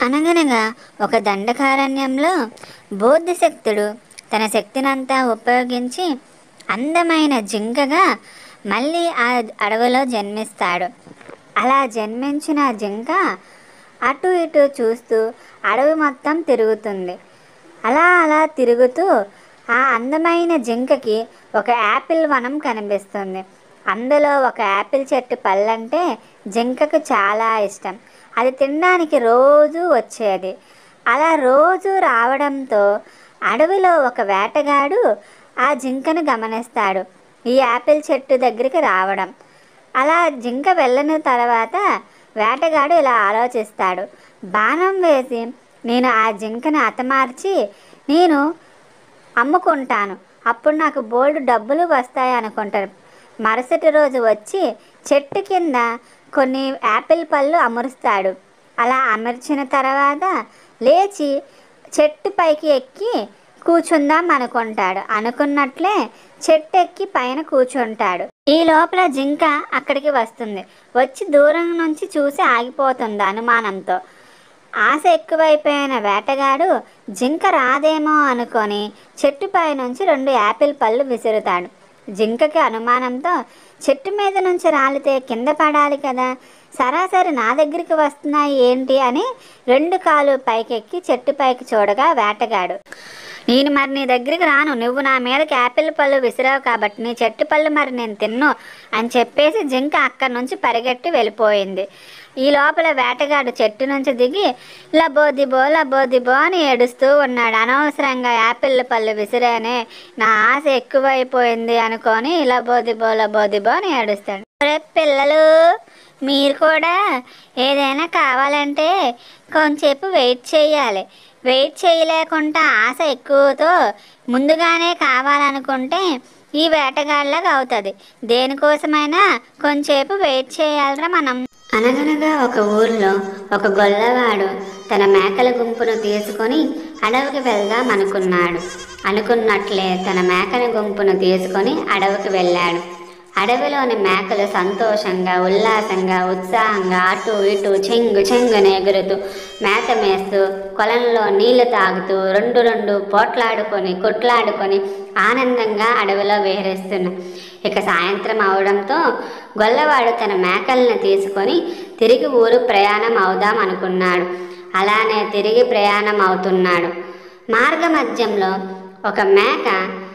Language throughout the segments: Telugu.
అనగనగా ఒక దండకారణ్యంలో బోధిశక్తుడు తన శక్తినంతా ఉపయోగించి అందమైన జింకగా మళ్ళీ ఆ అడవిలో జన్మిస్తాడు అలా జన్మించిన జింక అటు ఇటు చూస్తూ అడవి మొత్తం తిరుగుతుంది అలా అలా తిరుగుతూ ఆ అందమైన జింకకి ఒక యాపిల్ వనం కనిపిస్తుంది అందులో ఒక యాపిల్ చెట్టు పళ్ళంటే జింకకు చాలా ఇష్టం అది తినడానికి రోజు వచ్చేది అలా రోజు రావడంతో అడవిలో ఒక వేటగాడు ఆ జింకను గమనిస్తాడు ఈ యాపిల్ చెట్టు దగ్గరికి రావడం అలా జింక వెళ్ళిన తర్వాత వేటగాడు ఇలా ఆలోచిస్తాడు బాణం వేసి నేను ఆ జింకను హతమార్చి నేను అమ్ముకుంటాను అప్పుడు నాకు బోల్డ్ డబ్బులు వస్తాయి అనుకుంటారు మరుసటి రోజు వచ్చి చెట్టు కింద కొన్ని యాపిల్ పళ్ళు అమరుస్తాడు అలా అమర్చిన తర్వాత లేచి చెట్టు పైకి ఎక్కి కూర్చుందాం అనుకుంటాడు అనుకున్నట్లే చెట్టు ఎక్కి పైన కూర్చుంటాడు ఈ లోపల జింక అక్కడికి వస్తుంది వచ్చి దూరం నుంచి చూసి ఆగిపోతుంది అనుమానంతో ఆశ ఎక్కువైపోయిన వేటగాడు జింక రాదేమో అనుకొని చెట్టుపై నుంచి రెండు యాపిల్ పళ్ళు విసురుతాడు జింకకి అనుమానంతో చెట్టు మీద నుంచి రాలితే కింద పడాలి కదా సరాసరి నా దగ్గరికి వస్తున్నాయి ఏంటి అని రెండు కాలు పైకెక్కి చెట్టు పైకి చూడగా వేటగాడు నేను మరి నీ దగ్గరికి రాను నువ్వు నా మీదకి యాపిల్ పళ్ళు విసిరావు కాబట్టి నీ చెట్టు పళ్ళు మరి నేను తిన్ను అని చెప్పేసి జింక అక్కడి నుంచి పరిగెట్టి వెళ్ళిపోయింది ఈ లోపల వేటగాడు చెట్టు నుంచి దిగి లబోదిబో లబోదిబో అని ఏడుస్తూ ఉన్నాడు అనవసరంగా యాపిల్ పళ్ళు విసిరానే నా ఆశ ఎక్కువైపోయింది అనుకొని లబోదిబో లబోదిబో అని ఏడుస్తాడు "ఒరే పిల్లలు మీరు కూడా ఏదైనా కావాలంటే కొంచెంసేపు వెయిట్ చేయాలి వెయిట్ చేయలేకుండా ఆశ ఎక్కువతో ముందుగానే కావాలనుకుంటే ఈ వేటగాళ్ళగా అవుతుంది దేనికోసమైనా కొంచెంసేపు వెయిట్ చేయాలిరా మనం అనగనగా ఒక ఊర్లో ఒక గొల్లవాడు తన మేకల గుంపును తీసుకొని అడవికి వెళ్దాం అనుకున్నాడు అనుకున్నట్లే తన మేకల గుంపును తీసుకొని అడవికి వెళ్ళాడు అడవిలోని మేకలు సంతోషంగా ఉల్లాసంగా ఉత్సాహంగా అటు ఇటు చెంగు చెంగున ఎగురుతూ మేత మేస్తూ కొలంలో నీళ్లు తాగుతూ రెండు రెండు పోట్లాడుకొని కొట్లాడుకొని ఆనందంగా అడవిలో విహరిస్తున్నాయి ఇక సాయంత్రం అవడంతో గొల్లవాడు తన మేకల్ని తీసుకొని తిరిగి ఊరు ప్రయాణం అవుదాం అనుకున్నాడు అలానే తిరిగి ప్రయాణం అవుతున్నాడు మార్గ మధ్యంలో ఒక మేక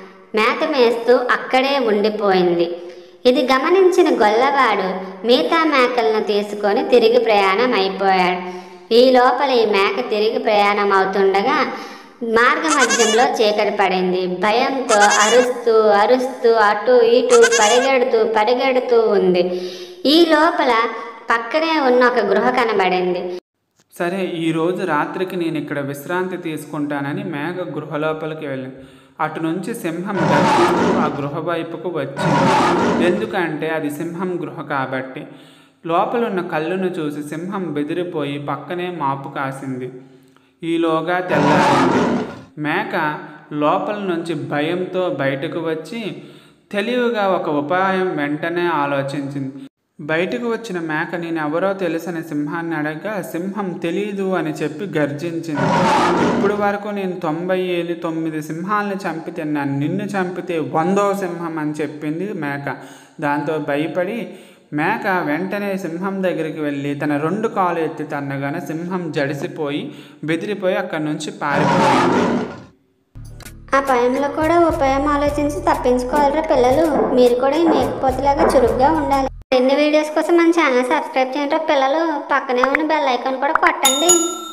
మేత మేస్తూ అక్కడే ఉండిపోయింది ఇది గమనించిన గొల్లవాడు మిగతా మేకలను తీసుకొని తిరిగి ప్రయాణం అయిపోయాడు ఈ లోపల ఈ మేక తిరిగి ప్రయాణం అవుతుండగా మార్గ మధ్యంలో చీకటి పడింది భయంతో అరుస్తూ అరుస్తూ అటు ఇటు పరిగెడుతూ పరిగెడుతూ ఉంది ఈ లోపల పక్కనే ఉన్న ఒక గృహ కనబడింది సరే ఈరోజు రాత్రికి నేను ఇక్కడ విశ్రాంతి తీసుకుంటానని మేఘ గృహ లోపలికి వెళ్ళింది అటు నుంచి సింహం గర్జిస్తూ ఆ గృహ వైపుకు వచ్చింది ఎందుకంటే అది సింహం గృహ కాబట్టి లోపల ఉన్న కళ్ళును చూసి సింహం బెదిరిపోయి పక్కనే మాపు కాసింది ఈలోగా తెల్లారింది మేక లోపల నుంచి భయంతో బయటకు వచ్చి తెలివిగా ఒక ఉపాయం వెంటనే ఆలోచించింది బయటకు వచ్చిన మేక నేను ఎవరో తెలుసని సింహాన్ని అడగగా సింహం తెలీదు అని చెప్పి గర్జించింది ఇప్పుడు వరకు నేను తొంభై ఏళ్ళు తొమ్మిది సింహాలను చంపి తిన్నాను నిన్ను చంపితే వందో సింహం అని చెప్పింది మేక దాంతో భయపడి మేక వెంటనే సింహం దగ్గరికి వెళ్ళి తన రెండు కాలు ఎత్తి తన్నగానే సింహం జడిసిపోయి బెదిరిపోయి అక్కడి నుంచి పారిపోయింది ఆ భయంలో కూడా ఉపాయం ఆలోచించి తప్పించుకోవాలిరా పిల్లలు మీరు కూడా ఈ మేకపోతులాగా చురుగ్గా ఉండాలి ఎన్ని వీడియోస్ కోసం మన ఛానల్ సబ్స్క్రైబ్ చేయండి పిల్లలు పక్కనే ఉన్న బెల్ ఐకాన్ కూడా కొట్టండి